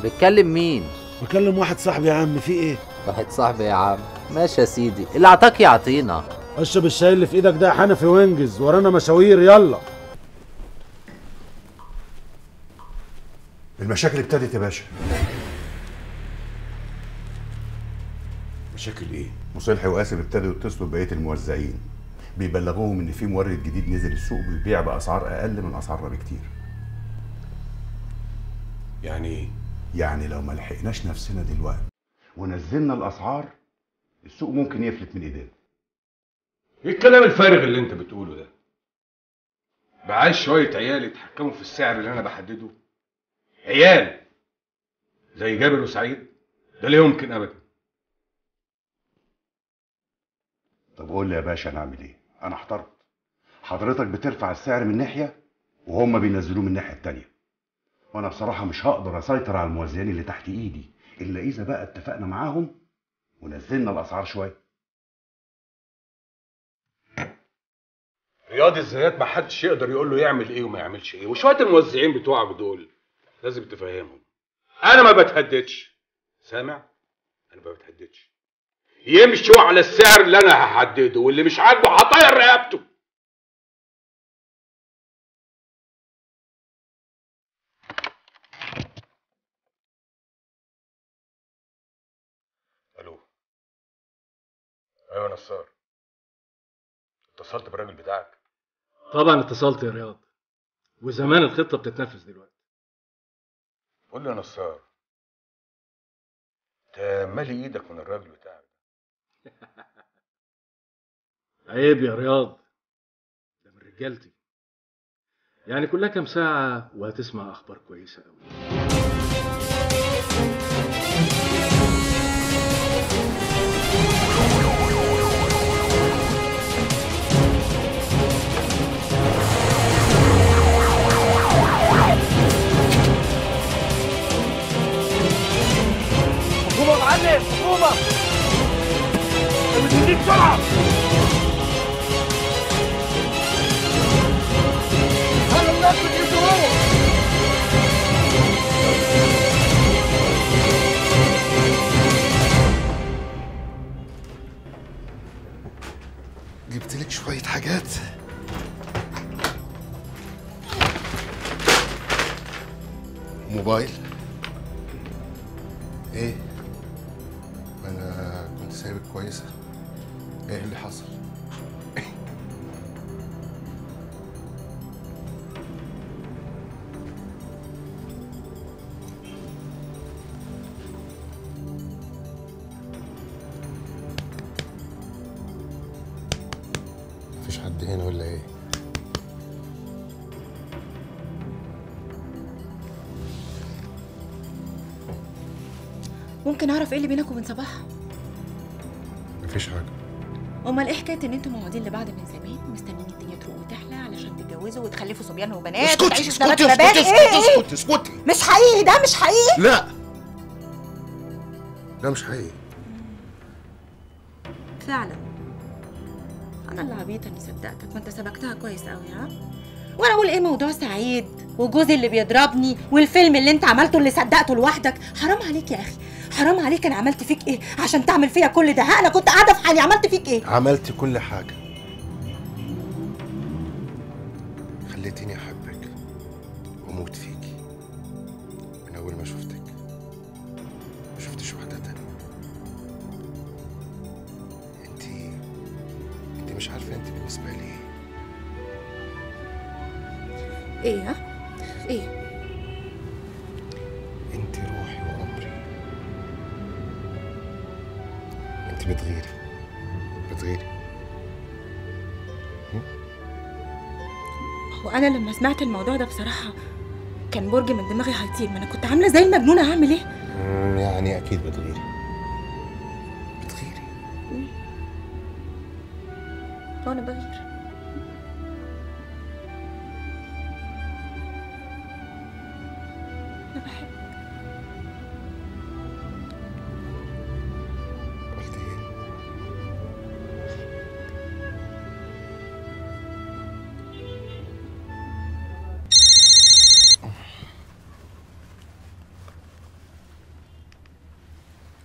بتكلم مين بكلم واحد صاحبي يا عم في ايه واحد صاحبي يا عم ماشي يا سيدي اللي اعطاك يعطينا اشرب الشاي اللي في ايدك ده يا حنفي وانجز ورانا مشاوير يلا المشاكل ابتدت يا باشا مشاكل ايه؟ مصلحي وقاسم ابتدوا يتصلوا ببقيه الموزعين بيبلغوهم ان في مورد جديد نزل السوق بيبيع باسعار اقل من اسعارنا بكتير يعني ايه؟ يعني لو ما لحقناش نفسنا دلوقتي ونزلنا الاسعار السوق ممكن يفلت من ايدينا ايه الكلام الفارغ اللي انت بتقوله ده؟ بعاش شوية عيال يتحكموا في السعر اللي انا بحدده عيال زي جابر وسعيد ده لا يمكن ابدا طب قول لي يا باشا نعمل ايه انا احترت حضرتك بترفع السعر من ناحيه وهم بينزلوه من الناحيه التانيه وانا بصراحه مش هقدر اسيطر على الموزعين اللي تحت ايدي الا اذا بقى اتفقنا معاهم ونزلنا الاسعار شويه رياض الزيات ما حدش يقدر يقول له يعمل ايه وما يعملش ايه وشويه الموزعين بتوعك دول لازم تفهمهم انا ما بتهددش سامع انا ما بتهددش يمشوا على السعر اللي انا هحدده واللي مش عاجبه هطير رقبته الو ايوه نصار اتصلت بالراجل بتاعك طبعا اتصلت يا رياض وزمان الخطه بتتنفذ دلوقتي قول لي يا نصار انت مالي ايدك من الراجل بتاعك عيب يا رياض ده من رجالتي يعني كلها كام ساعة وهتسمع أخبار كويسة أوي حكومة يا معلم حكومة المسؤولين بسرعة هلا الناس بتجيبوا جبت لك شوية حاجات موبايل ايه انا كنت سايبك كويسة ايه اللي حصل مفيش حد هنا ولا ايه ممكن اعرف ايه اللي بينك وبين صباح مفيش حاجة امال ايه حكايه ان انتوا موعودين لبعض من زمان مستنيين الدنيا تروق وتحلى علشان تتجوزوا وتخلفوا صبيان وبنات وتعيشوا في نبات اسكتي ونبات اسكتي ايه ايه اسكتي اسكتي مش حقيقي ده مش حقيقي لا لا مش حقيقي فعلا انا اللي عبيطه اني صدقتك ما انت سبقتها كويس قوي ها وانا اقول ايه موضوع سعيد وجوزي اللي بيضربني والفيلم اللي انت عملته اللي صدقته لوحدك حرام عليك يا اخي حرام عليك انا عملت فيك ايه عشان تعمل فيا كل ده ها انا كنت قاعده في حالي عملت فيك ايه عملت كل حاجة خليتيني أحبك وأموت فيكي من أول ما شفتك ما شفتش واحدة تانية انتي انتي مش عارفة انتي بالنسبة لي ايه ايه ها ايه انتي روحي وعمري انتي بتغيري بتغيري هو انا لما سمعت الموضوع ده بصراحه كان برج من دماغي هيطير ما انا كنت عامله زي المجنونه هعمل ايه مم، يعني أكيد بتغيري بتغيري وانا بغير انا بحب قلت ايه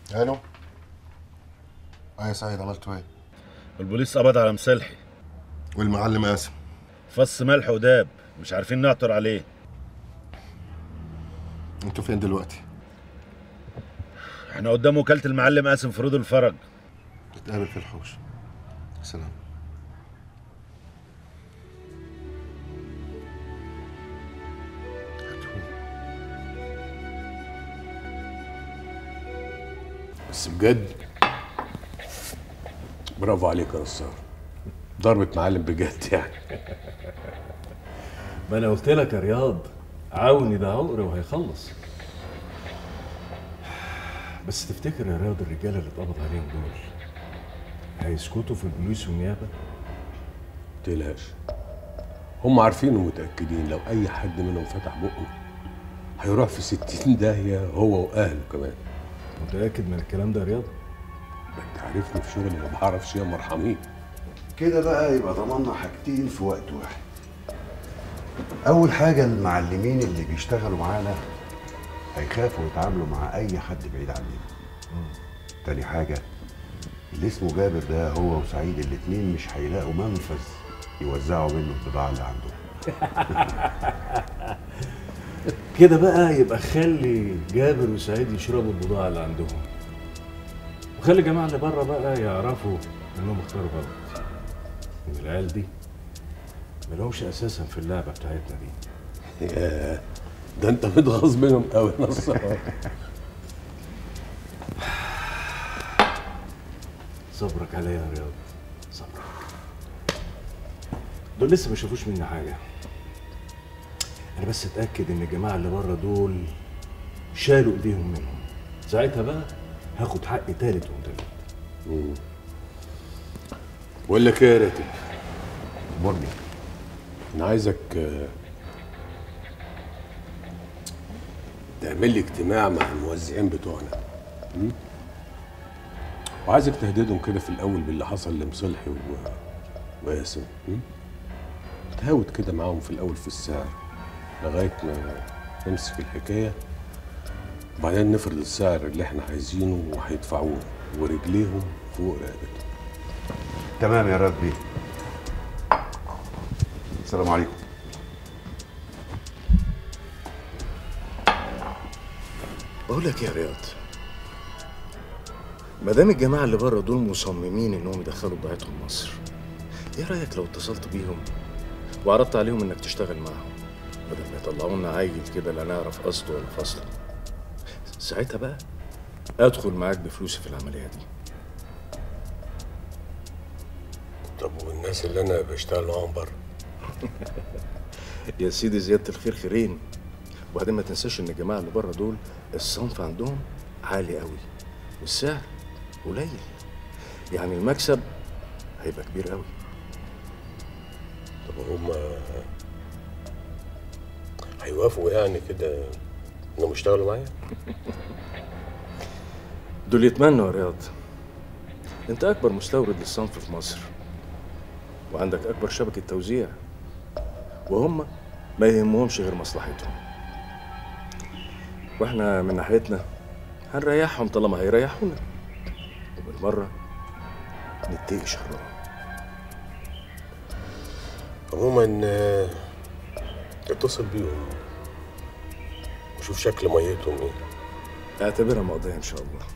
الو اه يا سعيد عملتوا ايه؟ البوليس قبض على مصلحي والمعلم قاسم فص ملح وداب مش عارفين نعثر عليه انتوا فين دلوقتي؟ احنا قدام وكالة المعلم قاسم فروض الفرج نتقابل في الحوش سلام بس بجد برافو عليك يا نصار ضربة معلم بجد يعني ما انا قلت لك يا رياض عاوني ده عقر وهيخلص بس تفتكر يا رياض الرجاله اللي اتقبض عليهم دول هيسكتوا في البوليس والنيابه متقلقش هم عارفين ومتأكدين لو أي حد منهم فتح بقه هيروح في ستين داهية هو وأهله كمان متاكد من الكلام ده يا رياض انت عارفني في شغلي ما بعرفش يا مرحمين كده بقى يبقى ضمننا حاجتين في وقت واحد اول حاجه المعلمين اللي بيشتغلوا معانا هيخافوا يتعاملوا مع اي حد بعيد عننا تاني حاجه اللي اسمه جابر ده هو وسعيد الاتنين مش هيلاقوا منفذ يوزعوا منه البضاعه اللي عندهم كده بقى يبقى خلي جابر وسعيد يشربوا البضاعه اللي عندهم وخلي الجماعه اللي بره بقى يعرفوا انهم اختاروا غلط ان العيال دي ملهمش اساسا في اللعبه بتاعتنا دي ياه ده انت متغاظ منهم قوي يا نصار صبرك عليا يا رياض صبرك دول لسه ما شافوش مني حاجه انا بس اتاكد ان الجماعه اللي بره دول شالوا ايديهم منهم ساعتها بقى هاخد حقي تالت ومتلت بقول لك ايه يا راتب مرني انا عايزك آه، تعمل لي اجتماع مع الموزعين بتوعنا م? وعايزك تهددهم كده في الاول باللي حصل لمصلحي و... وياسم م? تهاوت كده معاهم في الاول في السعر لغايه ما نمسك الحكايه وبعدين نفرض السعر اللي احنا عايزينه وهيدفعوه ورجليهم فوق رقبتهم تمام يا راد بيه السلام عليكم بقول لك يا رياض ما دام الجماعه اللي بره دول مصممين انهم يدخلوا بضاعتهم مصر ايه رايك لو اتصلت بيهم وعرضت عليهم انك تشتغل معاهم بدل ما يطلعوا لنا عيل كده لا نعرف قصده ولا فصله ساعتها بقى ادخل معاك بفلوسي في العمليه دي طب والناس اللي انا بشتغل معاهم بره يا سيدي زياده الخير خيرين وبعدين ما تنساش ان الجماعه اللي بره دول الصنف عندهم عالي قوي والسعر قليل يعني المكسب هيبقى كبير قوي طب هم هيوافقوا يعني كده انهم يشتغلوا معايا دول يتمنوا يا رياض انت اكبر مستورد للصنف في مصر وعندك اكبر شبكه توزيع وهم ما يهمهمش غير مصلحتهم واحنا من ناحيتنا هنريحهم طالما هيريحونا وبالمره نتقي شرهم عموما آه، اتصل بيهم وشوف شكل ميتهم ايه اعتبرها مقضيه ان شاء الله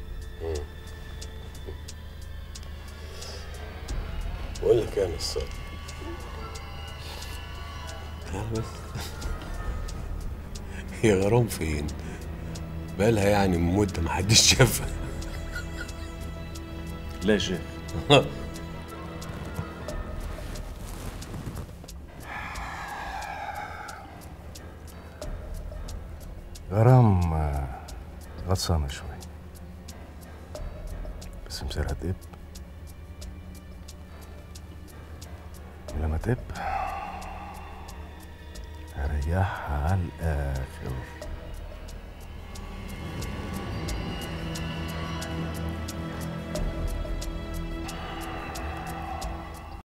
بقول لك يا نصار بس هي غرام فين؟ بقالها يعني من مدة محدش شافها لا يا شيخ غرام آه، غطسانة شوي بس مصيرها تقب ولما تقب هريحها على الآخر